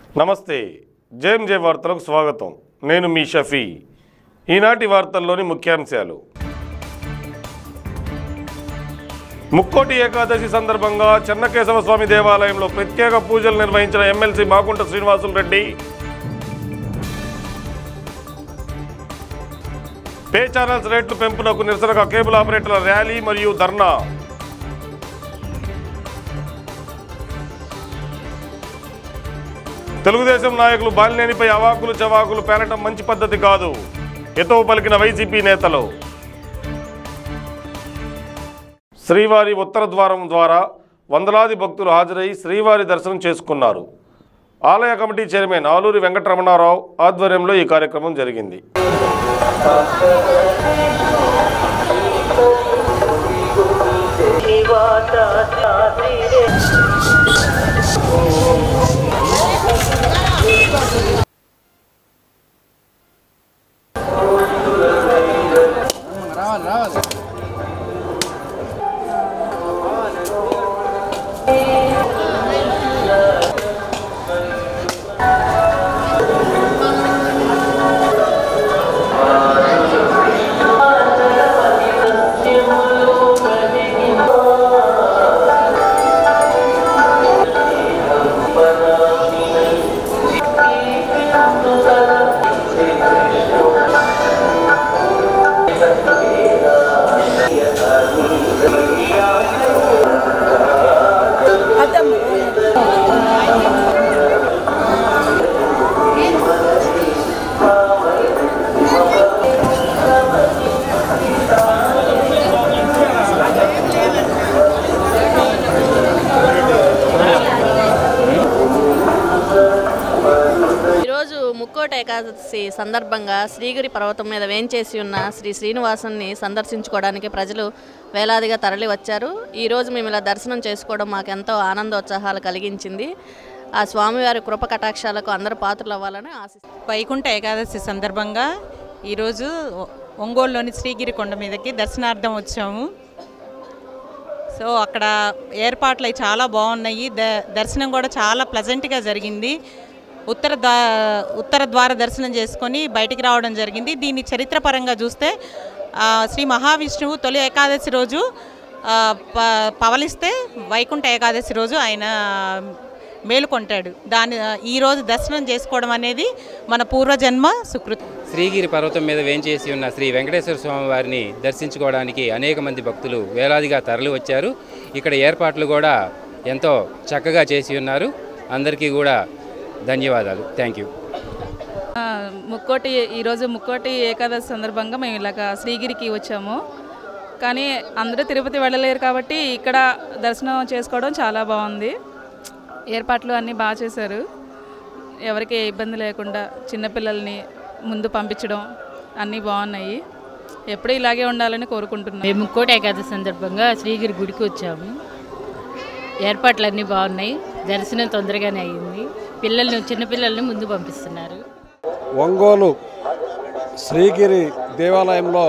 నమస్తే జేఎం జే వార్తలకు స్వాగతం నేను మీ షఫీ ఈనాటి వార్తల్లోని ముఖ్యాంశాలు ముక్కోటి ఏకాదశి సందర్భంగా చెన్నకేశవ స్వామి దేవాలయంలో ప్రత్యేక పూజలు నిర్వహించిన MLC Makunta Srinivasulu Reddy pay channels రేట్లు పెంపునకు నిరసనగా కేబుల్ ఆపరేటర్ల ర్యాలీ మరియు ధర్నా తెలుగుదేశం నాయకులు బాలినేనిపై అవాకులు చవాకులు పేరటం మంచి పద్ధతి కాదు ఎతో పలికిన వైసీపీ నేతలు శ్రీవారి ఉత్తర ద్వారం ద్వారా వందలాది భక్తులు హాజరై శ్రీవారి దర్శనం చేసుకున్నారు ఆలయ కమిటీ చైర్మన్ ఆలూరి వెంకటరమణారావు ఆధ్వర్యంలో ఈ కార్యక్రమం జరిగింది ఈరోజు ముక్కోట ఏకాదశి సందర్భంగా శ్రీగిరి పర్వతం మీద వేంచేసి ఉన్న శ్రీ శ్రీనివాసుని సందర్శించుకోవడానికి ప్రజలు వేలాదిగా తరలి వచ్చారు ఈరోజు మేము ఇలా దర్శనం చేసుకోవడం మాకు ఎంతో ఆనందోత్సాహాలు కలిగించింది ఆ స్వామివారి కృప కటాక్షాలకు అందరూ పాత్రలు అవ్వాలని ఆశిస్తున్నాను వైకుంఠ ఏకాదశి సందర్భంగా ఈరోజు ఒ- ఒంగోలులోని శ్రీగిరి కొండ మీదకి దర్శనార్థం వచ్చాము సో అక్కడ ఏర్పాట్లు అవి చాలా బాగున్నాయి ద దర్శనం కూడా చాలా ప్లజెంట్గా జరిగింది ఉత్తర ద్వా ఉత్తర ద్వార దర్శనం చేసుకొని బయటికి రావడం జరిగింది దీన్ని చరిత్రపరంగా చూస్తే ఆ, శ్రీ మహావిష్ణువు తొలి ఏకాదశి రోజు ఆ, ప పవలిస్తే వైకుంఠ ఏకాదశి రోజు ఆయన మేలుకొంటాడు దాని ఈ రోజు దర్శనం చేసుకోవడం అనేది మన పూర్వజన్మ సుకృతి శ్రీగిరి పర్వతం మీద వేంచేసి ఉన్న శ్రీ వెంకటేశ్వర స్వామి వారిని దర్శించుకోవడానికి అనేక మంది భక్తులు వేలాదిగా తరలి వచ్చారు ఇక్కడ ఏర్పాట్లు కూడా ఎంతో చక్కగా చేసి ఉన్నారు అందరికీ కూడా ధన్యవాదాలు థ్యాంక్ యూ ఆ, ముక్కోటి ఈరోజు ముక్కోటి ఏకాదశి సందర్భంగా మేము ఇలాగ శ్రీగిరికి వచ్చాము కానీ అందరూ తిరుపతి వెళ్ళలేరు కాబట్టి ఇక్కడ దర్శనం చేసుకోవడం చాలా బాగుంది ఏర్పాట్లు అన్నీ బాగా చేశారు ఎవరికి ఏ ఇబ్బంది లేకుండా చిన్నపిల్లల్ని ముందు పంపించడం అన్నీ బాగున్నాయి ఎప్పుడూ ఇలాగే ఉండాలని కోరుకుంటున్నాను మేము ముక్కోటి ఏకాదశి సందర్భంగా శ్రీగిరి గుడికి వచ్చాము ఏర్పాట్లు అన్నీ బాగున్నాయి దర్శనం తొందరగానే అయ్యింది పిల్లల్ని చిన్నపిల్లల్ని ముందు పంపిస్తున్నారు ఒంగోలు శ్రీగిరి దేవాలయంలో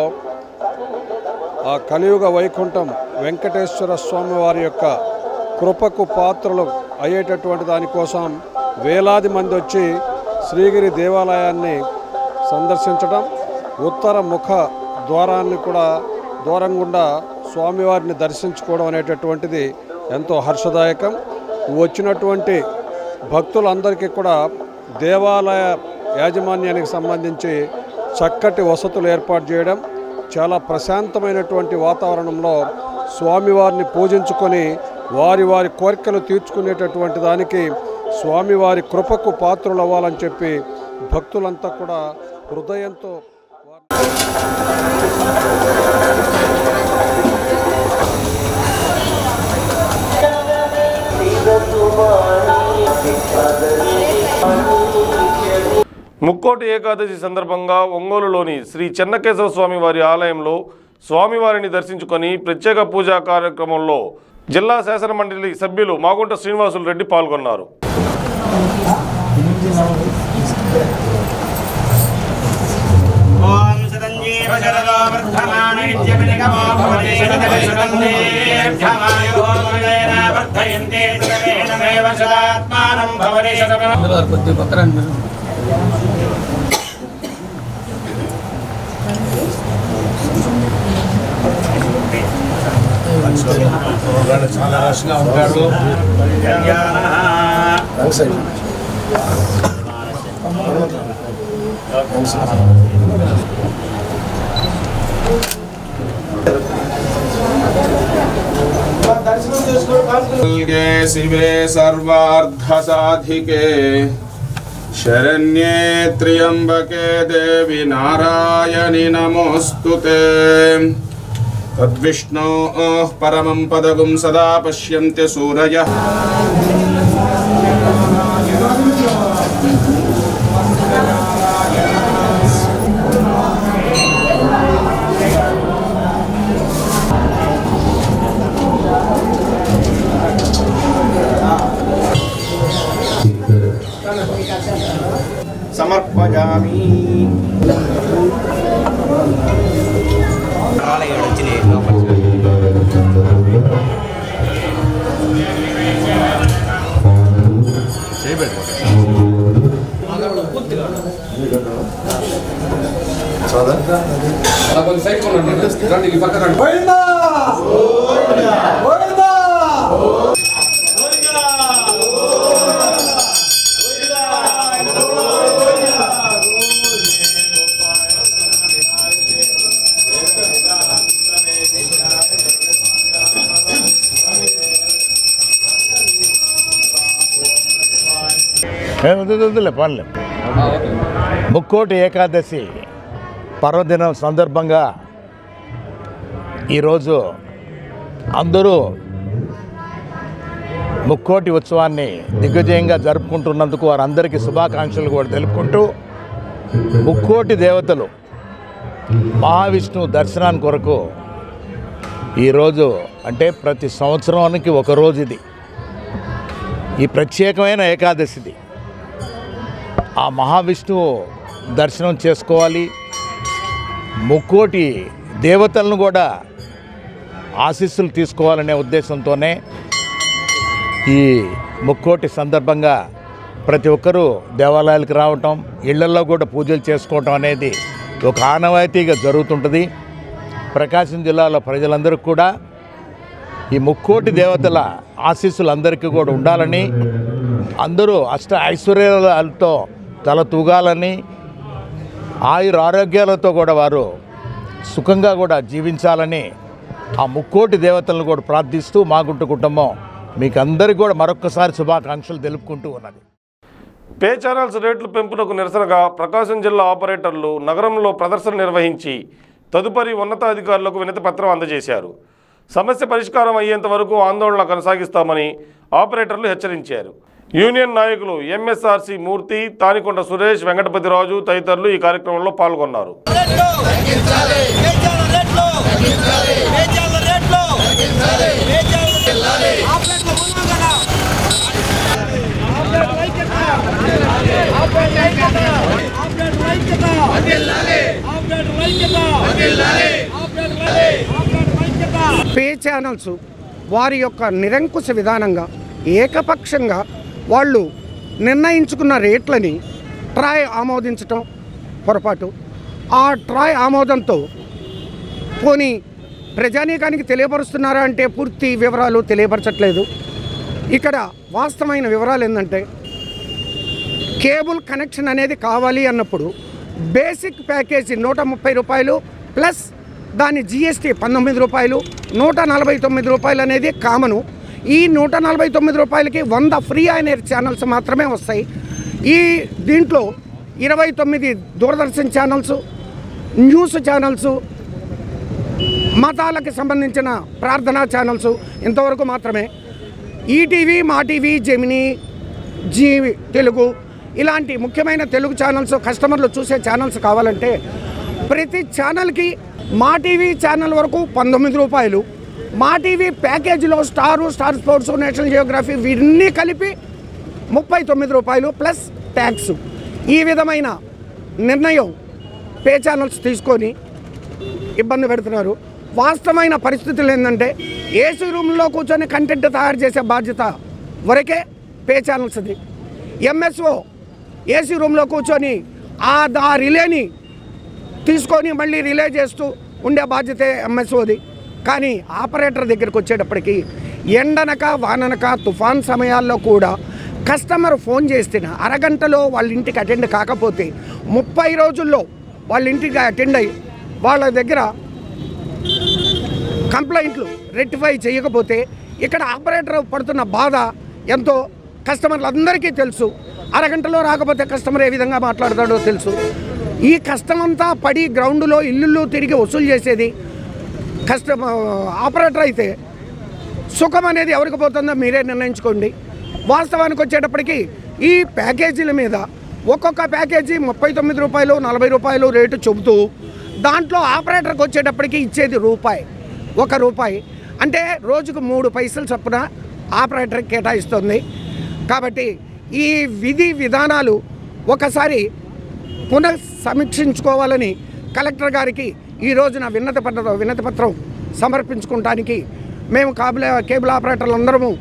ఆ కలియుగ వైకుంఠం వెంకటేశ్వర స్వామి వారి యొక్క కృపకు పాత్రలు అయ్యేటటువంటి దానికోసం వేలాది మంది వచ్చి శ్రీగిరి దేవాలయాన్ని సందర్శించడం ఉత్తర ముఖ ద్వారాన్ని కూడా దూరం గుండా స్వామివారిని దర్శించుకోవడం అనేటటువంటిది ఎంతో హర్షదాయకం వచ్చినటువంటి భక్తులందరికీ కూడా దేవాలయ యాజమాన్యానికి సంబంధించి చక్కటి వసతులు ఏర్పాటు చేయడం చాలా ప్రశాంతమైనటువంటి వాతావరణంలో స్వామివారిని పూజించుకొని వారి వారి కోరికలు తీర్చుకునేటటువంటి దానికి స్వామివారి కృపకు పాత్రులు అవ్వాలని చెప్పి భక్తులంతా కూడా హృదయంతో ముక్కోటి ఏకాదశి సందర్భంగా ఒంగోలులోని శ్రీ చెన్నకేశవ స్వామి వారి ఆలయంలో స్వామివారిని దర్శించుకొని ప్రత్యేక పూజా కార్యక్రమంలో జిల్లా శాసన మండలి సభ్యులు మాగుంట శ్రీనివాసులు రెడ్డి పాల్గొన్నారు ఓం సదంజీవ శరదో వర్ధమాన శతమేవ శతాత్మానం భవతి శతమ చాలా రష్గా ఉంటాడు दुर्गे शिवे सर्वार्धसाधिके शरण्ये त्र्यम्बके देवि नारायणि नमोऽस्तु ते तद्विष्णोः परमं पदगुं सदा पश्यन्त्य सूरयः సమర్పయామి వద్దులే పర్లే ముక్కోటి ఏకాదశి పర్వదినం సందర్భంగా ఈరోజు అందరూ ముక్కోటి ఉత్సవాన్ని దిగ్విజయంగా జరుపుకుంటున్నందుకు వారందరికీ శుభాకాంక్షలు కూడా తెలుపుకుంటూ ముక్కోటి దేవతలు మహావిష్ణువు దర్శనానికి కొరకు ఈరోజు అంటే ప్రతి సంవత్సరానికి ఒక రోజు ఇది ఈ ప్రత్యేకమైన ఏకాదశిది ఆ మహావిష్ణువు దర్శనం చేసుకోవాలి ముక్కోటి దేవతలను కూడా ఆశీస్సులు తీసుకోవాలనే ఉద్దేశంతోనే ఈ ముక్కోటి సందర్భంగా ప్రతి ఒక్కరూ దేవాలయాలకు రావటం ఇళ్లలో కూడా పూజలు చేసుకోవటం అనేది ఒక ఆనవాయితీగా జరుగుతుంటుంది ప్రకాశం జిల్లాలో ప్రజలందరికీ కూడా ఈ ముక్కోటి దేవతల ఆశీస్సులు అందరికీ కూడా ఉండాలని అందరూ అష్ట ఐశ్వర్యాలతో తల తూగాలని ఆయుర ఆరోగ్యాలతో కూడా వారు సుఖంగా కూడా జీవించాలని ఆ ముక్కోటి దేవతలను కూడా ప్రార్థిస్తూ మా గుంటు కుటుంబం మీకు అందరికీ కూడా మరొక్కసారి శుభాకాంక్షలు తెలుపుకుంటూ ఉన్నది పే ఛానల్స్ రేట్ల పెంపునకు నిరసనగా ప్రకాశం జిల్లా ఆపరేటర్లు నగరంలో ప్రదర్శన నిర్వహించి తదుపరి ఉన్నతాధికారులకు వినతి పత్రం అందజేశారు సమస్య పరిష్కారం అయ్యేంత వరకు ఆందోళన కొనసాగిస్తామని ఆపరేటర్లు హెచ్చరించారు యూనియన్ నాయకులు ఎంఎస్ఆర్సి మూర్తి తానికొండ సురేష్ వెంకటపతిరాజు తదితరులు ఈ కార్యక్రమంలో పాల్గొన్నారు పే ఛానల్స్ వారి యొక్క నిరంకుశ విధానంగా ఏకపక్షంగా వాళ్ళు నిర్ణయించుకున్న రేట్లని ట్రాయ్ ఆమోదించటం పొరపాటు ఆ ట్రాయ్ ఆమోదంతో పోనీ ప్రజానీకానికి తెలియపరుస్తున్నారా అంటే పూర్తి వివరాలు తెలియపరచట్లేదు ఇక్కడ వాస్తవమైన వివరాలు ఏంటంటే కేబుల్ కనెక్షన్ అనేది కావాలి అన్నప్పుడు బేసిక్ ప్యాకేజీ నూట ముప్పై రూపాయలు ప్లస్ దాని జిఎస్టీ పంతొమ్మిది రూపాయలు నూట నలభై తొమ్మిది రూపాయలు అనేది కామను ఈ నూట నలభై తొమ్మిది రూపాయలకి వంద ఫ్రీ అయిన ఛానల్స్ మాత్రమే వస్తాయి ఈ దీంట్లో ఇరవై తొమ్మిది దూరదర్శన్ ఛానల్స్ న్యూస్ ఛానల్స్ మతాలకు సంబంధించిన ప్రార్థనా ఛానల్స్ ఇంతవరకు మాత్రమే ఈటీవీ మా టీవీ జెమినీ జీ తెలుగు ఇలాంటి ముఖ్యమైన తెలుగు ఛానల్స్ కస్టమర్లు చూసే ఛానల్స్ కావాలంటే ప్రతి ఛానల్కి మా టీవీ ఛానల్ వరకు పంతొమ్మిది రూపాయలు మా టీవీ ప్యాకేజీలో star star sports national geography ఇవన్నీ కలిపి ముప్పై తొమ్మిది రూపాయలు ప్లస్ ట్యాక్స్ ఈ విధమైన నిర్ణయం పే ఛానల్స్ తీసుకొని ఇబ్బంది పెడుతున్నారు వాస్తవమైన పరిస్థితులు ఏంటంటే ఏసీ రూమ్లో కూర్చొని కంటెంట్ తయారు చేసే బాధ్యత వరకే పే ఛానల్స్ది ఎంఎస్ఓ ఏసీ రూమ్లో కూర్చొని ఆ ఆ రిలేని తీసుకొని మళ్ళీ రిలే చేస్తూ ఉండే బాధ్యతే ఎంఎస్ఓది కానీ ఆపరేటర్ దగ్గరికి వచ్చేటప్పటికి ఎండనక వాననక తుఫాన్ సమయాల్లో కూడా కస్టమర్ ఫోన్ చేస్తే అరగంటలో వాళ్ళ ఇంటికి అటెండ్ కాకపోతే ముప్పై రోజుల్లో వాళ్ళ ఇంటికి అటెండ్ అయ్యి వాళ్ళ దగ్గర కంప్లైంట్లు రెక్టిఫై చేయకపోతే ఇక్కడ ఆపరేటర్ పడుతున్న బాధ ఎంతో కస్టమర్లందరికీ తెలుసు అరగంటలో రాకపోతే కస్టమర్ ఏ విధంగా మాట్లాడతాడో తెలుసు ఈ కష్టమంతా పడి గ్రౌండ్లో ఇల్లు తిరిగి వసూలు చేసేది కస్టమర్ ఆపరేటర్ అయితే సుఖం అనేది ఎవరికి పోతుందో మీరే నిర్ణయించుకోండి వాస్తవానికి వచ్చేటప్పటికి ఈ ప్యాకేజీల మీద ఒక్కొక్క ప్యాకేజీ ముప్పై తొమ్మిది రూపాయలు నలభై రూపాయలు రేటు చెబుతూ దాంట్లో ఆపరేటర్కి వచ్చేటప్పటికి ఇచ్చేది రూపాయి ఒక రూపాయి అంటే రోజుకు మూడు పైసలు చొప్పున ఆపరేటర్కి కేటాయిస్తుంది కాబట్టి ఈ విధి విధానాలు ఒకసారి పునః సమీక్షించుకోవాలని కలెక్టర్ గారికి ఈ రోజున విన్నతి పత్ర విన్నతి పత్రం సమర్పించుకోవటానికి మేము కాబుల్ కేబుల్ ఆపరేటర్లు అందరము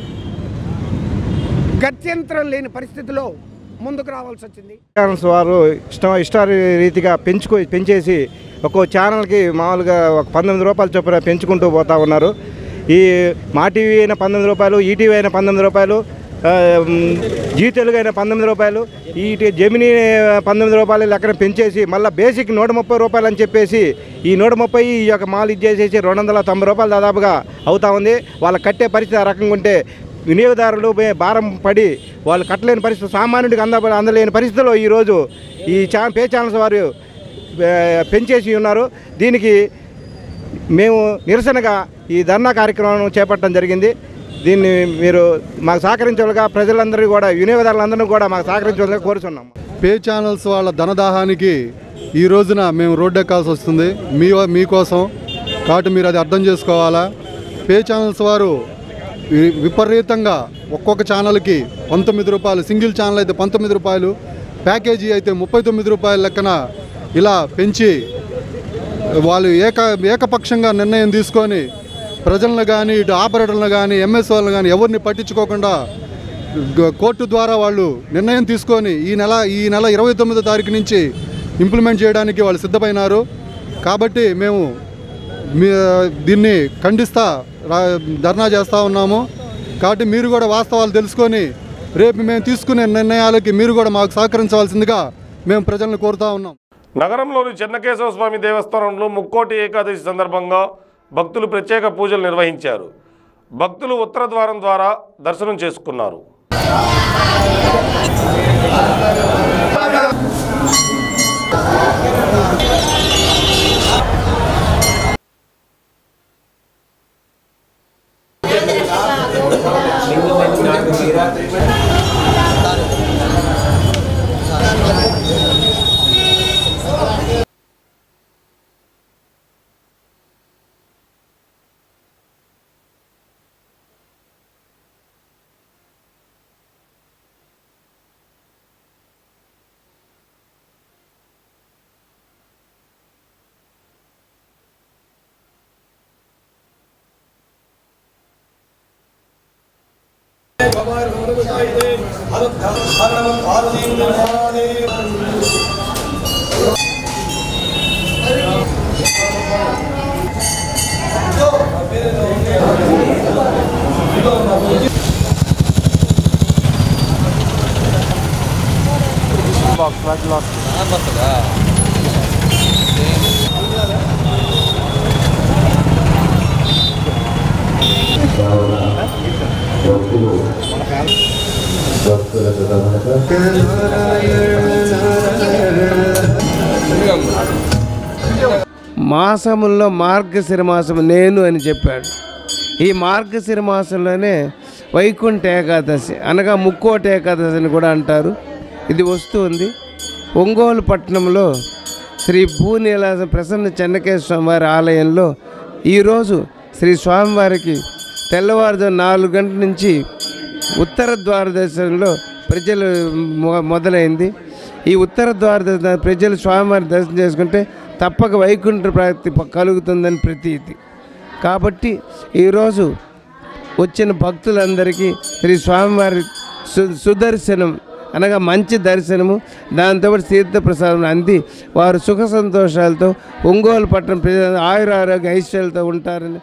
గత్యంతరం లేని పరిస్థితిలో ముందుకు రావాల్సి వచ్చింది ఛానల్స్ వారు ఇష్టం ఇష్ట రీతిగా పెంచుకో పెంచేసి ఒక్కో ఛానల్కి మామూలుగా ఒక పంతొమ్మిది రూపాయల చొప్పున పెంచుకుంటూ పోతా ఉన్నారు ఈ మా టీవీ అయినా పంతొమ్మిది రూపాయలు ఈటీవీ అయినా పంతొమ్మిది రూపాయలు ఆ, మ్, జీ తెలుగు అయినా పంతొమ్మిది రూపాయలు ఈ టి- జెమినీ పంతొమ్మిది రూపాయలు లెక్కన పెంచేసి మళ్ళీ బేసిక్ నూట ముప్పై రూపాయలు అని చెప్పేసి ఈ నూట ముప్పై ఈ యొక్క మాల్ ఇచ్చేసేసి రెండు వందల తొంభై రూపాయలు దాదాపుగా అవుతా ఉంది వాళ్ళ కట్టే పరిస్థితి ఆ రకంగా ఉంటే వినియోగదారులు పై భారం పడి వాళ్ళు కట్టలేని పరిస్థితి సామాన్యుడికి అంద అందలేని పరిస్థితిలో ఈరోజు ఈ ఛా పే ఛానల్స్ వారు ఆ, పెంచేసి ఉన్నారు దీనికి మేము నిరసనగా ఈ ధర్నా కార్యక్రమం చేపట్టడం జరిగింది దీన్ని మీరు మాకు సహకరించాలిగా ప్రజలందరూ కూడా వినియోగదారులందరూ కూడా మాకు సహకరించాలని కోరుచున్నాం పే ఛానల్స్ వాళ్ళ ధనదాహానికి ఈ రోజున మేము రోడ్డు ఎక్కాల్సి వస్తుంది మీ మీకోసం కాబట్టి మీరు అది అర్థం చేసుకోవాలా పే ఛానల్స్ వారు వి- విపరీతంగా ఒక్కొక్క ఛానల్కి పంతొమ్మిది రూపాయలు సింగిల్ ఛానల్ అయితే పంతొమ్మిది రూపాయలు ప్యాకేజీ అయితే ముప్పై తొమ్మిది రూపాయల లెక్కన ఇలా పెంచి వాళ్ళు ఏక ఏకపక్షంగా నిర్ణయం తీసుకొని ప్రజలను కానీ ఇటు ఆపరేటర్లను కానీ ఎంఎస్ఓలను కానీ ఎవరిని పట్టించుకోకుండా గ- కోర్టు ద్వారా వాళ్ళు నిర్ణయం తీసుకొని ఈ నెల ఈ నెల ఇరవై తొమ్మిదో తారీఖు నుంచి ఇంప్లిమెంట్ చేయడానికి వాళ్ళు సిద్ధమైనారు కాబట్టి మేము మీ దీన్ని ఖండిస్తా రా- ధర్నా చేస్తూ ఉన్నాము కాబట్టి మీరు కూడా వాస్తవాలు తెలుసుకొని రేపు మేము తీసుకునే నిర్ణయాలకి మీరు కూడా మాకు సహకరించవలసిందిగా మేము ప్రజలను కోరుతా ఉన్నాం నగరంలోని చెన్నకేశవ స్వామి దేవస్థానంలో ముక్కోటి ఏకాదశి సందర్భంగా భక్తులు ప్రత్యేక పూజలు నిర్వహించారు భక్తులు ఉత్తర ద్వారం ద్వారా దర్శనం చేసుకున్నారు మాసముల్లో మార్గశిర మాసం నేను అని చెప్పాడు ఈ మార్గశిర మాసంలోనే వైకుంఠ ఏకాదశి అనగా ముక్కోటి ఏకాదశి అని కూడా అంటారు ఇది వస్తుంది ఒంగోలు పట్టణంలో శ్రీ భూనీలాస ప్రసన్న చెన్నకేశ్వర స్వామివారి ఆలయంలో ఈరోజు శ్రీ స్వామివారికి తెల్లవారుజాము నాలుగు గంటల నుంచి ఉత్తర ద్వార దర్శనంలో ప్రజలు మొ- మొదలైంది ఈ ఉత్తర ద్వార దర్శన ప్రజలు స్వామివారి దర్శనం చేసుకుంటే తప్పక వైకుంఠ ప్రాప్తి ప- కలుగుతుందని ప్రతీతి కాబట్టి ఈరోజు వచ్చిన భక్తులందరికీ శ్రీ స్వామివారి సు సుదర్శనం అనగా మంచి దర్శనము దాంతోపాటు తీర్థప్రసాదం అంది వారు సుఖ సంతోషాలతో ఒంగోలు పట్టణం ప్రజలు ఆయుర ఆరోగ్య ఐశ్వర్యాలతో ఉంటారని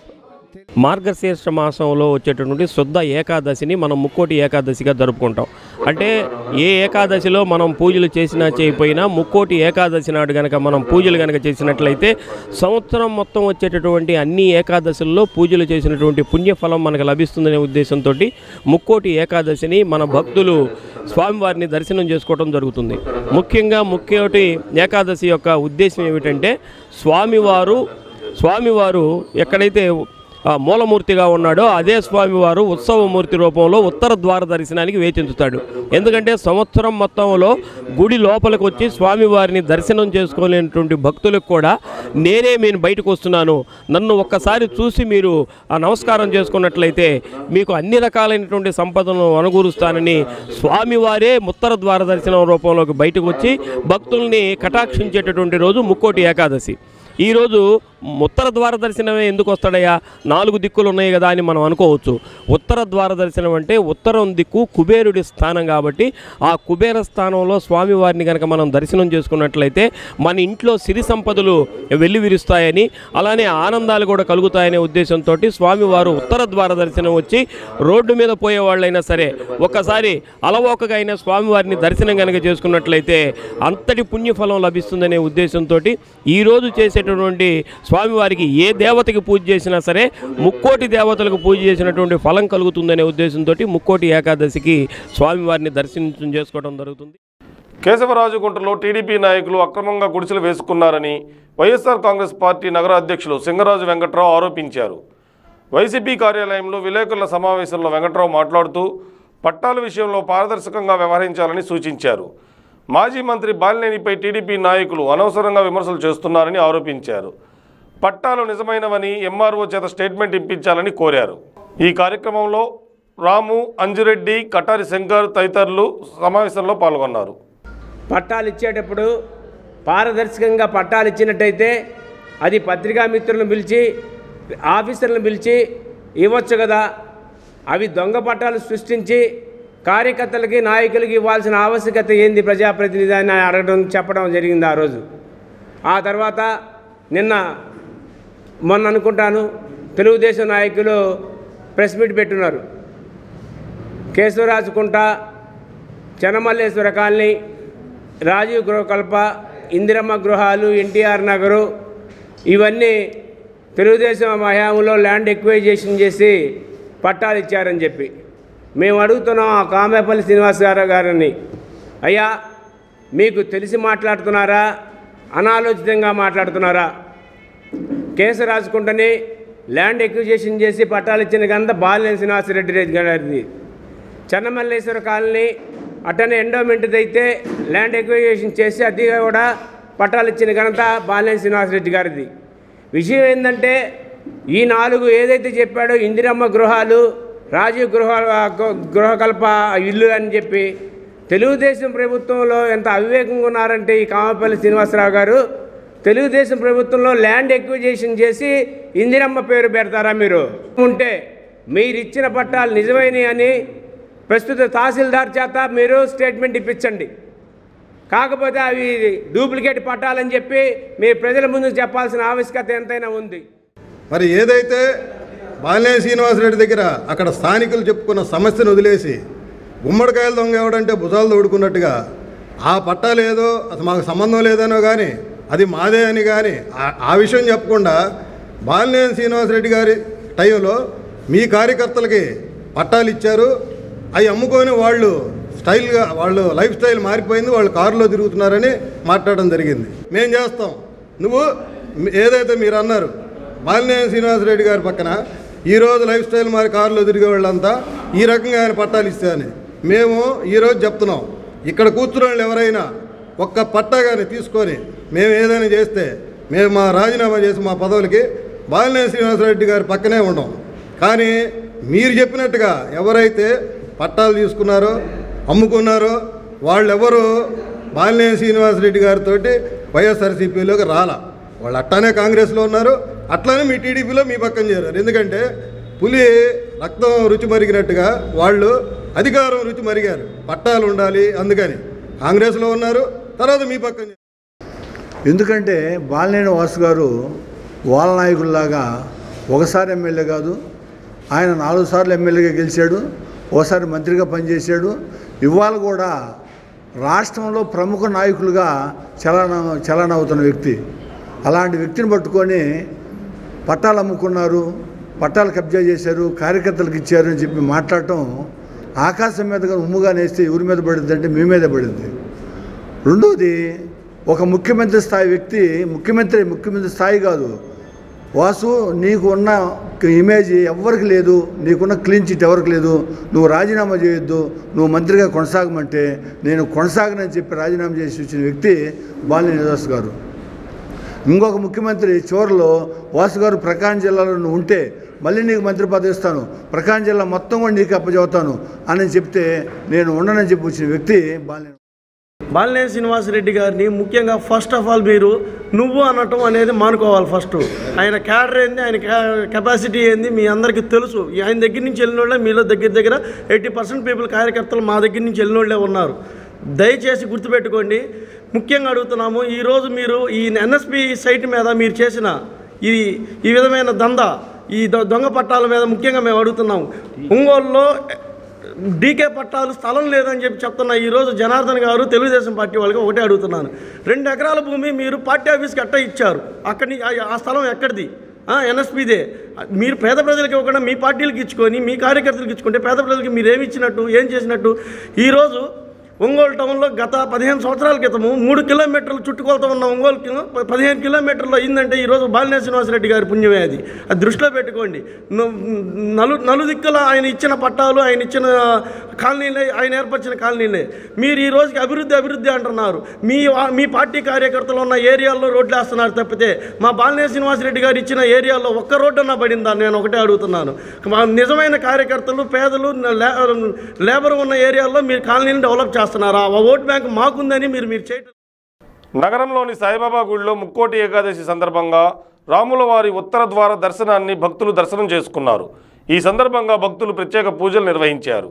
మార్గశీర్ష మాసంలో వచ్చేటటువంటి శుద్ధ ఏకాదశిని మనం ముక్కోటి ఏకాదశిగా జరుపుకుంటాం అంటే ఏ ఏకాదశిలో మనం పూజలు చేసినా చేయకపోయినా ముక్కోటి ఏకాదశి నాడు కనుక మనం పూజలు కనుక చేసినట్లయితే సంవత్సరం మొత్తం వచ్చేటటువంటి అన్ని ఏకాదశుల్లో పూజలు చేసినటువంటి పుణ్యఫలం మనకు లభిస్తుందనే ఉద్దేశంతో ముక్కోటి ఏకాదశిని మన భక్తులు స్వామివారిని దర్శనం చేసుకోవడం జరుగుతుంది ముఖ్యంగా ముక్కోటి ఏకాదశి యొక్క ఉద్దేశం ఏమిటంటే స్వామివారు స్వామివారు ఎక్కడైతే ఆ మూలమూర్తిగా ఉన్నాడో అదే స్వామివారు ఉత్సవమూర్తి రూపంలో ఉత్తర ద్వార దర్శనానికి వేచించుతాడు ఎందుకంటే సంవత్సరం మొత్తంలో గుడి లోపలికి వచ్చి స్వామివారిని దర్శనం చేసుకోలేనటువంటి భక్తులకు కూడా నేనే నేను బయటకు వస్తున్నాను నన్ను ఒక్కసారి చూసి మీరు ఆ నమస్కారం చేసుకున్నట్లయితే మీకు అన్ని రకాలైనటువంటి సంపదను అనుకూరుస్తానని స్వామివారే ఉత్తర ద్వార దర్శనం రూపంలోకి బయటకు వచ్చి భక్తుల్ని కటాక్షించేటటువంటి రోజు ముక్కోటి ఏకాదశి ఈరోజు ఉత్తర ద్వార దర్శనమే ఎందుకు వస్తాడయ్యా నాలుగు దిక్కులు ఉన్నాయి కదా అని మనం అనుకోవచ్చు ఉత్తర ద్వార దర్శనం అంటే ఉత్తరం దిక్కు కుబేరుడి స్థానం కాబట్టి ఆ కుబేర స్థానంలో స్వామివారిని కనుక మనం దర్శనం చేసుకున్నట్లయితే మన ఇంట్లో సిరి సంపదలు వెళ్ళి విరుస్తాయని అలానే ఆనందాలు కూడా కలుగుతాయనే ఉద్దేశంతో స్వామివారు ఉత్తర ద్వార దర్శనం వచ్చి రోడ్డు మీద పోయే వాళ్ళైనా సరే ఒక్కసారి అలవోకగా అయినా స్వామివారిని దర్శనం కనుక చేసుకున్నట్లయితే అంతటి పుణ్యఫలం లభిస్తుందనే ఉద్దేశంతో ఈరోజు చేసేటటువంటి స్వామివారికి ఏ దేవతకి పూజ చేసినా సరే ముక్కోటి దేవతలకు పూజ చేసినటువంటి ఫలం కలుగుతుందనే ఉద్దేశంతో ముక్కోటి ఏకాదశికి స్వామివారిని దర్శనం చేసుకోవడం జరుగుతుంది కేశవరాజుగుంటలో టీడీపీ నాయకులు అక్రమంగా గుడిసెలు వేసుకున్నారని వైఎస్ఆర్ కాంగ్రెస్ పార్టీ నగర అధ్యక్షులు సింగరాజు వెంకట్రావు ఆరోపించారు వైసీపీ కార్యాలయంలో విలేకరుల సమావేశంలో వెంకట్రావు మాట్లాడుతూ పట్టాల విషయంలో పారదర్శకంగా వ్యవహరించాలని సూచించారు మాజీ మంత్రి బాలినేనిపై టీడీపీ నాయకులు అనవసరంగా విమర్శలు చేస్తున్నారని ఆరోపించారు పట్టాలు నిజమైనవని ఎంఆర్ఓ చేత స్టేట్మెంట్ ఇప్పించాలని కోరారు ఈ కార్యక్రమంలో రాము అంజిరెడ్డి కటారి శంకర్ తదితరులు సమావేశంలో పాల్గొన్నారు పట్టాలు ఇచ్చేటప్పుడు పారదర్శకంగా పట్టాలు ఇచ్చినట్టయితే అది పత్రికా మిత్రులను పిలిచి ఆఫీసర్లను పిలిచి ఇవ్వచ్చు కదా అవి దొంగ పట్టాలు సృష్టించి కార్యకర్తలకి నాయకులకి ఇవ్వాల్సిన ఆవశ్యకత ఏంది ప్రజాప్రతినిధి అని అడగడం చెప్పడం జరిగింది ఆ రోజు ఆ తర్వాత నిన్న మొన్న అనుకుంటాను తెలుగుదేశం నాయకులు ప్రెస్ మీట్ పెట్టున్నారు కేశవరాజుకుంట చెనమల్లేశ్వర కాలనీ రాజీవ్ గృహకల్ప ఇందిరమ్మ గృహాలు ఎన్టీఆర్ నగరు ఇవన్నీ తెలుగుదేశం హయాంలో ల్యాండ్ ఎక్వైజేషన్ చేసి పట్టాలు ఇచ్చారని చెప్పి మేము అడుగుతున్నాం ఆ కామేపల్లి శ్రీనివాస్ గారు గారిని అయ్యా మీకు తెలిసి మాట్లాడుతున్నారా అనాలోచితంగా మాట్లాడుతున్నారా కేసు రాసుకుంటని ల్యాండ్ ఎక్విజేషన్ చేసి పట్టాలు ఇచ్చిన గంత బాలినేని శ్రీనివాసరెడ్డి రెడ్డి గారిది చెన్నమల్లేశ్వర కాలనీ అట్టనే ఎండోమెంట్ది అయితే ల్యాండ్ ఎక్విజేషన్ చేసి అది కూడా పట్టాలు ఇచ్చిన ఘనత బాలినేని శ్రీనివాసరెడ్డి గారిది విషయం ఏంటంటే ఈ నాలుగు ఏదైతే చెప్పాడో ఇందిరమ్మ గృహాలు రాజీవ్ గృహ గృహకల్ప ఇల్లు అని చెప్పి తెలుగుదేశం ప్రభుత్వంలో ఎంత అవివేకంగా ఉన్నారంటే ఈ కామపల్లి శ్రీనివాసరావు గారు తెలుగుదేశం ప్రభుత్వంలో ల్యాండ్ ఎక్విజేషన్ చేసి ఇందిరమ్మ పేరు పెడతారా మీరు ఉంటే మీరు ఇచ్చిన పట్టాలు నిజమైనవి అని ప్రస్తుత తహసీల్దార్ చేత మీరు స్టేట్మెంట్ ఇప్పించండి కాకపోతే అవి డూప్లికేట్ పట్టాలని చెప్పి మీ ప్రజల ముందు చెప్పాల్సిన ఆవశ్యకత ఎంతైనా ఉంది మరి ఏదైతే బాలినేని శ్రీనివాసరెడ్డి దగ్గర అక్కడ స్థానికులు చెప్పుకున్న సమస్యను వదిలేసి గుమ్మడికాయలు దొంగ ఎవడంటే భుజాలు తోడుకున్నట్టుగా ఆ పట్టాలు ఏదో అసలు మాకు సంబంధం లేదనో కానీ అది మాదే అని కానీ ఆ- ఆ విషయం చెప్పకుండా బాలినేని శ్రీనివాసరెడ్డి గారి టైంలో మీ కార్యకర్తలకి పట్టాలు ఇచ్చారు అవి అమ్ముకొని వాళ్ళు స్టైల్గా వాళ్ళు లైఫ్ స్టైల్ మారిపోయింది వాళ్ళు కారులో తిరుగుతున్నారని మాట్లాడడం జరిగింది మేం చేస్తాం నువ్వు ఏదైతే మీరు అన్నారు బాలినేని శ్రీనివాసరెడ్డి గారి పక్కన ఈరోజు లైఫ్ స్టైల్ మారి కారులో తిరిగే వాళ్ళంతా ఈ రకంగా ఆయన పట్టాలు ఇస్తాయని మేము ఈరోజు చెప్తున్నాం ఇక్కడ కూర్చున్న వాళ్ళు ఎవరైనా ఒక్క పట్టా కానీ తీసుకొని మేము ఏదైనా చేస్తే మేము మా రాజీనామా చేసి మా పదవులకి బాలినేని శ్రీనివాసరెడ్డి గారి పక్కనే ఉండం కానీ మీరు చెప్పినట్టుగా ఎవరైతే పట్టాలు తీసుకున్నారో అమ్ముకున్నారో వాళ్ళెవరూ బాలినేని శ్రీనివాసరెడ్డి గారితో వైఎస్ఆర్సీపీలోకి రాలా వాళ్ళు అట్టానే కాంగ్రెస్లో ఉన్నారు అట్లానే మీ టీడీపీలో మీ పక్కన చేరారు ఎందుకంటే పులి రక్తం రుచి మరిగినట్టుగా వాళ్ళు అధికారం రుచి మరిగారు పట్టాలు ఉండాలి అందుకని కాంగ్రెస్లో ఉన్నారు తర్వాత మీ పక్కన ఎందుకంటే బాలినేని వాసు గారు వాళ్ళ నాయకుల్లాగా ఒకసారి ఎమ్మెల్యే కాదు ఆయన నాలుగు సార్లు ఎమ్మెల్యేగా గెలిచాడు ఓసారి మంత్రిగా పనిచేశాడు ఇవాళ కూడా రాష్ట్రంలో ప్రముఖ నాయకులుగా చలన చలన అవుతున్న వ్యక్తి అలాంటి వ్యక్తిని పట్టుకొని పట్టాలు అమ్ముకున్నారు పట్టాలు కబ్జా చేశారు కార్యకర్తలకు ఇచ్చారు అని చెప్పి మాట్లాడటం ఆకాశం మీదగా ఉమ్ముగా నేస్తే ఎవరి మీద పడుద్ది అంటే మీ మీద పడుద్ది రెండోది ఒక ముఖ్యమంత్రి స్థాయి వ్యక్తి ముఖ్యమంత్రి ముఖ్యమంత్రి స్థాయి కాదు వాసు నీకు ఉన్న ఇమేజ్ ఎవరికి లేదు నీకున్న క్లీన్ చిట్ ఎవరికి లేదు నువ్వు రాజీనామా చేయొద్దు నువ్వు మంత్రిగా కొనసాగమంటే నేను కొనసాగనని చెప్పి రాజీనామా చేసి వచ్చిన వ్యక్తి బాలినేని దాస్ గారు ఇంకొక ముఖ్యమంత్రి చివరిలో వాసు గారు ప్రకాశం జిల్లాలో నువ్వు ఉంటే మళ్ళీ నీకు మంత్రి పదవి ఇస్తాను ప్రకాశం జిల్లా మొత్తం కూడా నీకు అప్పచెబుతాను అని చెప్తే నేను ఉండనని చెప్పి వచ్చిన వ్యక్తి బాలినేని బాలినేని శ్రీనివాసరెడ్డి గారిని ముఖ్యంగా ఫస్ట్ ఆఫ్ ఆల్ మీరు నువ్వు అనటం అనేది మానుకోవాలి ఫస్ట్ ఆయన క్యాడర్ ఏంది ఆయన కెపాసిటీ ఏంది మీ అందరికీ తెలుసు ఆయన దగ్గర నుంచి వెళ్ళిన వాళ్ళే మీలో దగ్గర దగ్గర ఎయిటీ పర్సెంట్ పీపుల్ కార్యకర్తలు మా దగ్గర నుంచి వెళ్ళిన వాళ్ళే ఉన్నారు దయచేసి గుర్తుపెట్టుకోండి ముఖ్యంగా అడుగుతున్నాము ఈరోజు మీరు ఈ ఎన్ఎస్పి సైట్ మీద మీరు చేసిన ఈ ఈ విధమైన దందా ఈ దొ- దొంగ పట్టాల మీద ముఖ్యంగా మేము అడుగుతున్నాము ఒంగోలులో డీకే పట్టాలు స్థలం లేదని చెప్పి చెప్తున్న ఈరోజు జనార్దన్ గారు తెలుగుదేశం పార్టీ వాళ్ళకి ఒకటే అడుగుతున్నాను రెండు ఎకరాల భూమి మీరు పార్టీ ఆఫీస్కి అట్ట ఇచ్చారు అక్కడి ఆ- ఆ స్థలం ఎక్కడిది ఎన్ఎస్పీదే మీరు పేద ప్రజలకు ఇవ్వకుండా మీ పార్టీలకు ఇచ్చుకొని మీ కార్యకర్తలకు ఇచ్చుకుంటే పేద ప్రజలకి మీరు ఏమి ఇచ్చినట్టు ఏం చేసినట్టు ఈరోజు ఒంగోలు టౌన్లో గత పదిహేను సంవత్సరాల క్రితము మూడు కిలోమీటర్లు చుట్టుకొలత ఉన్న ఒంగోలు కిలో పదిహేను కిలోమీటర్లు అయిందంటే ఈరోజు బాలినేని శ్రీనివాసరెడ్డి గారి పుణ్యమే అది అది దృష్టిలో పెట్టుకోండి ను- నలు నలుదిక్కుల ఆయన ఇచ్చిన పట్టాలు ఆయన ఇచ్చిన కాలనీలే ఆయన ఏర్పరిచిన కాలనీలే మీరు ఈ రోజుకి అభివృద్ధి అభివృద్ధి అంటున్నారు మీ వా- మీ పార్టీ కార్యకర్తలు ఉన్న ఏరియాల్లో రోడ్లు వేస్తున్నారు తప్పితే మా బాలినేని శ్రీనివాసరెడ్డి గారు ఇచ్చిన ఏరియాలో ఒక్క రోడ్డు అన్నా పడిందా నేను ఒకటే అడుగుతున్నాను మా నిజమైన కార్యకర్తలు పేదలు లే- లేబర్ ఉన్న ఏరియాల్లో మీరు కాలనీని డెవలప్ చేస్తున్నారా ఆ ఓట్ బ్యాంక్ మాకుందని మీరు మీరు చేయటం నగరంలోని సాయిబాబా గుడిలో ముక్కోటి ఏకాదశి సందర్భంగా రాముల వారి ఉత్తర ద్వార దర్శనాన్ని భక్తులు దర్శనం చేసుకున్నారు ఈ సందర్భంగా భక్తులు ప్రత్యేక పూజలు నిర్వహించారు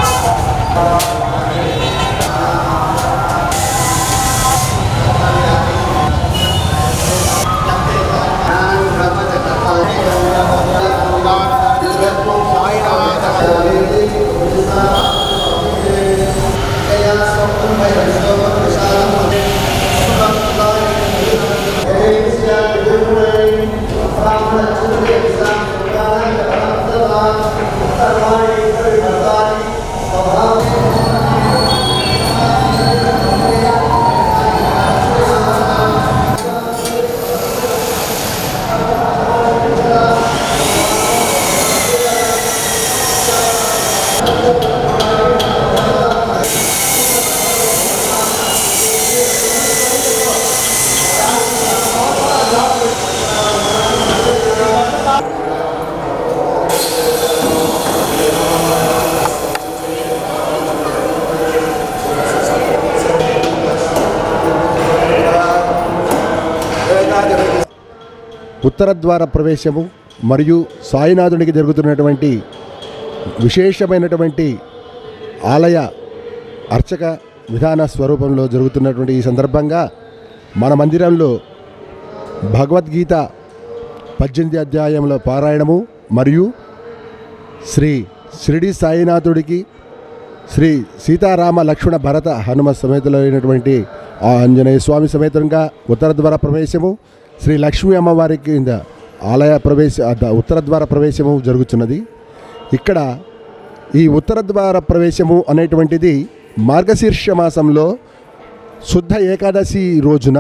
ఉత్తర ద్వార ప్రవేశము మరియు సాయినాథునికి జరుగుతున్నటువంటి విశేషమైనటువంటి ఆలయ అర్చక విధాన స్వరూపంలో జరుగుతున్నటువంటి ఈ సందర్భంగా మన మందిరంలో భగవద్గీత పద్దెనిమిది అధ్యాయంలో పారాయణము మరియు శ్రీ షిరిడి సాయినాథుడికి శ్రీ సీతారామ లక్ష్మణ భరత హనుమ సమేతలైనటువంటి ఆ ఆంజనేయ స్వామి సమేతంగా ఉత్తర ద్వార ప్రవేశము శ్రీ లక్ష్మీ అమ్మవారికి కింద ఆలయ ప్రవేశ ఆ ద- ఉత్తర ద్వార ప్రవేశము జరుగుతున్నది ఇక్కడ ఈ ఉత్తర ద్వార ప్రవేశము అనేటువంటిది మార్గశీర్ష మాసంలో శుద్ధ ఏకాదశి రోజున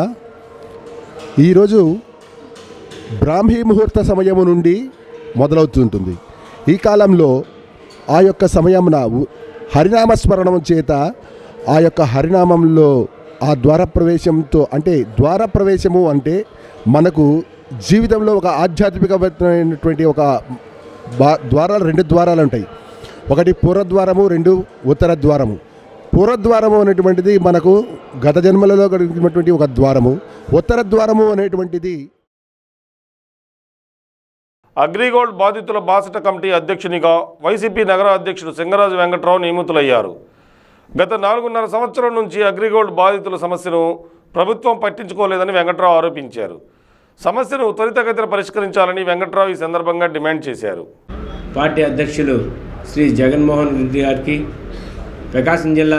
ఈరోజు బ్రాహ్మీ ముహూర్త సమయము నుండి మొదలవుతుంటుంది ఈ కాలంలో ఆ యొక్క సమయమున ఉ- హరినామస్మరణం చేత ఆ యొక్క హరినామంలో ఆ ద్వార ప్రవేశంతో అంటే ద్వార ప్రవేశము అంటే మనకు జీవితంలో ఒక ఆధ్యాత్మికమైనటువంటి ఒక బా ద్వారాలు రెండు ద్వారాలు ఉంటాయి ఒకటి పూర్వద్వారము రెండు ఉత్తర ద్వారము పూర్వద్వారము అనేటువంటిది మనకు గత జన్మలలో కలిగినటువంటి ఒక ద్వారము ఉత్తర ద్వారము అనేటువంటిది అగ్రిగోల్డ్ బాధితుల బాసట కమిటీ అధ్యక్షునిగా వైసీపీ నగర అధ్యక్షుడు సింగరాజు వెంకట్రావు నియమితులయ్యారు గత నాలుగున్నర సంవత్సరం నుంచి అగ్రిగోల్డ్ బాధితుల సమస్యను ప్రభుత్వం పట్టించుకోలేదని వెంకట్రావు ఆరోపించారు సమస్యను త్వరితగతిన పరిష్కరించాలని వెంకట్రావు ఈ సందర్భంగా డిమాండ్ చేశారు పార్టీ అధ్యక్షులు శ్రీ జగన్మోహన్ రెడ్డి గారికి ప్రకాశం జిల్లా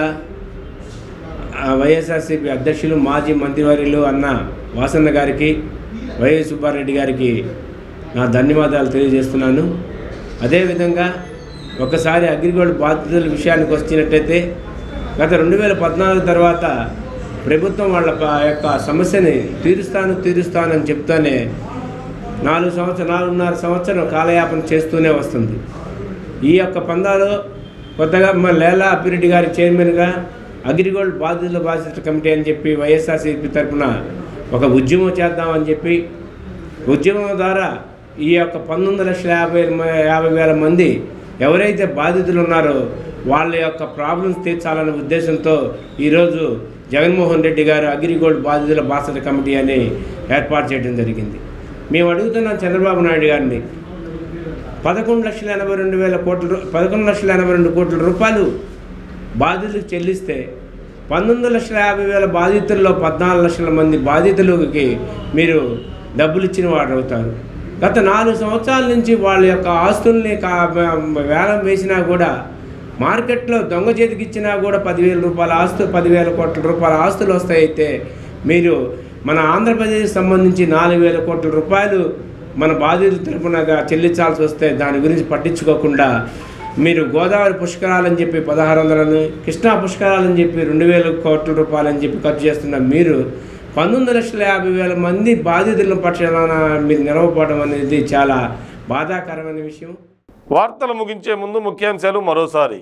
ఆ, వైఎస్ఆర్సీపీ అధ్యక్షులు మాజీ మంత్రివర్యులు అన్న వాసన్న గారికి వైఎస్ సుబ్బారెడ్డి గారికి నా ధన్యవాదాలు తెలియజేస్తున్నాను అదేవిధంగా ఒకసారి అగ్రిగోల్డ్ బాధితుల విషయానికి వచ్చినట్టయితే గత రెండు వేల పద్నాలుగు తర్వాత ప్రభుత్వం వాళ్ళ ప- యొక్క సమస్యని తీరుస్తాను తీరుస్తాను అని చెప్తూనే నాలుగు సంవత్సరం నాలుగున్నర సంవత్సరం కాలయాపన చేస్తూనే వస్తుంది ఈ యొక్క పందాలో కొత్తగా మన లేలా అప్పిరెడ్డి గారి చైర్మన్గా అగ్రిగోల్డ్ బాధితుల బాధితుల కమిటీ అని చెప్పి వైఎస్ఆర్సీపీ తరఫున ఒక ఉద్యమం చేద్దామని చెప్పి ఉద్యమం ద్వారా ఈ యొక్క పంతొమ్మిది లక్షల యాభై మ- యాభై వేల మంది ఎవరైతే బాధితులు ఉన్నారో వాళ్ళ యొక్క ప్రాబ్లమ్స్ తీర్చాలనే ఉద్దేశంతో ఈరోజు జగన్మోహన్ రెడ్డి గారు అగ్రిగోల్డ్ బాధితుల బాసట కమిటీ అని ఏర్పాటు చేయడం జరిగింది మేము అడుగుతున్నాం చంద్రబాబు నాయుడు గారిని పదకొండు లక్షల ఎనభై రెండు వేల కోట్ల రూ- పదకొండు లక్షల ఎనభై రెండు కోట్ల రూపాయలు బాధితులకు చెల్లిస్తే పంతొమ్మిది లక్షల యాభై వేల బాధితుల్లో పద్నాలుగు లక్షల మంది బాధితులకి మీరు డబ్బులు ఇచ్చిన వారు అవుతారు గత నాలుగు సంవత్సరాల నుంచి వాళ్ళ యొక్క ఆస్తుల్ని కా- వేలం వేసినా కూడా మార్కెట్లో దొంగ చేతికి ఇచ్చినా కూడా పదివేల రూపాయల ఆస్తు పదివేల కోట్ల రూపాయల ఆస్తులు వస్తాయితే మీరు మన ఆంధ్రప్రదేశ్ సంబంధించి నాలుగు వేల కోట్ల రూపాయలు మన బాధితుల తరపునగా చెల్లించాల్సి వస్తే దాని గురించి పట్టించుకోకుండా మీరు గోదావరి పుష్కరాలని చెప్పి పదహారు వందలను కృష్ణా పుష్కరాలని చెప్పి రెండు వేల కోట్ల రూపాయలని చెప్పి ఖర్చు చేస్తున్న మీరు పంతొమ్మిది లక్షల యాభై వేల మంది బాధితుల పక్షాన మీరు నిలవపోవడం అనేది చాలా బాధాకరమైన విషయం వార్తలు ముగించే ముందు ముఖ్యాంశాలు మరోసారి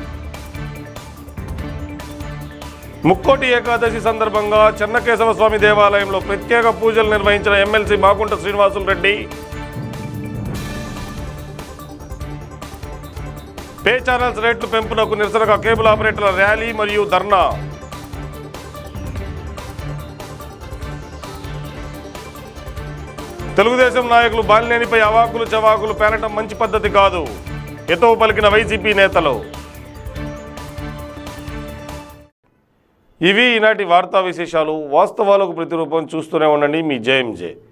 ముక్కోటి ఏకాదశి సందర్భంగా చెన్నకేశవ స్వామి దేవాలయంలో ప్రత్యేక పూజలు నిర్వహించిన MLC Magunta Srinivasulu Reddy pay channels రేట్లు పెంపునకు నిరసనగా కేబుల్ ఆపరేటర్ల ర్యాలీ మరియు ధర్నా తెలుగుదేశం నాయకులు బాలినేనిపై అవాకులు చవాకులు పేరటం మంచి పద్ధతి కాదు ఎతో పలికిన వైసీపీ నేతలు ఇవి ఈనాటి వార్తా విశేషాలు వాస్తవాలకు ప్రతిరూపం చూస్తూనే ఉండండి మీ జేఎంజే